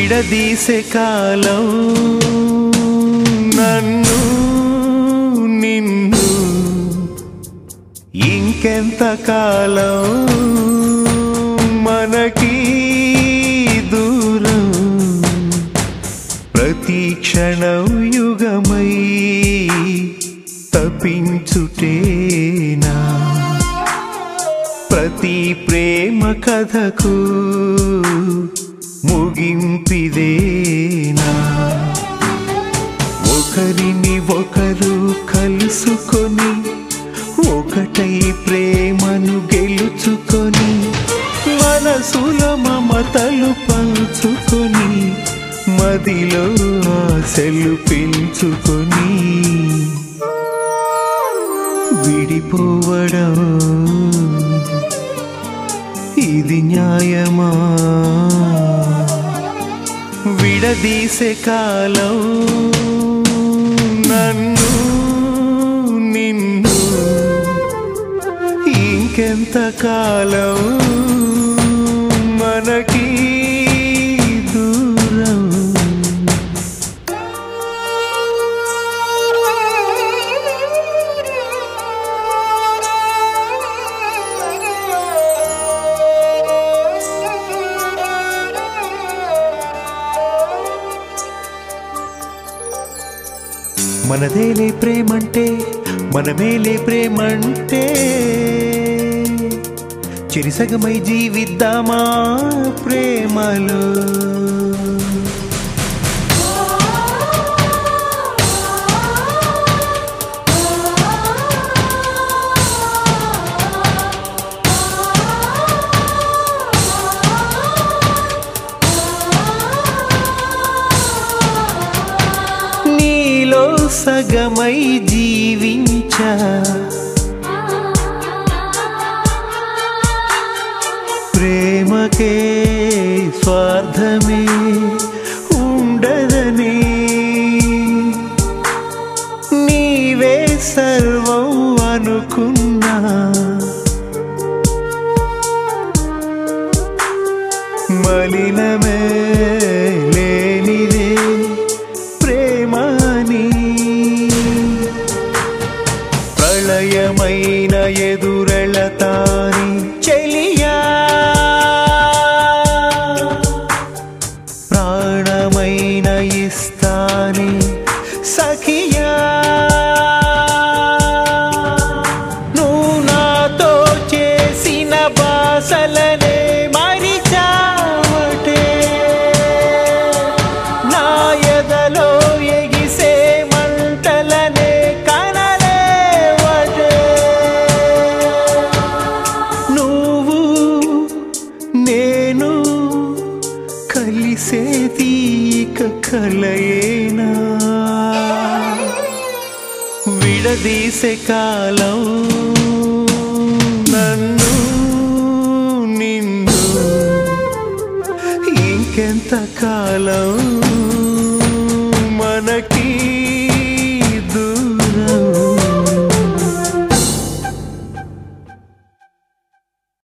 విడదీసే కాలం నన్ను నిన్ను ఇంకెంత కాలం మనకి దూరం ప్రతి క్షణం యుగమై తప్పించుటేనా ప్రతి ప్రేమ కథకు ముగింపిదేనా ఒకరిని ఒకరు కలుసుకొని ఒకటై ప్రేమను గెలుచుకొని మనసుల మమతలు పంచుకొని మదిలో ఆశలు పెంచుకొని విడిపోవడం ఇది న్యాయమా విడదీసే కాలం నన్ను నిన్ను ఇంకెంత కాలం మనకి దూరం మనదేలే ప్రేమంటే మనమేలే ప్రేమంటే చిరిసగమై జీవిద్దామా ప్రేమలో నీలో సగమై జీవించా ప్రేమకే స్వార్థమే ఉండదని నీవే సర్వం అనుకున్నా మలినమే లేనిదే ప్రేమని ప్రళయమైన ఎదురెళతాని చెలియా ప్రాణమైన ఇస్తాని సఖియా నువ్వు నాతో చేసిన బాసలనే మరిచావటే నా ఎదలో ఎగిసే మంటలనే కనలేవటే నువ్వు నేను కలిసే తీక కలయేనా విడదీసే కాలం నన్ను నిన్ను ఇంకెంత కాలం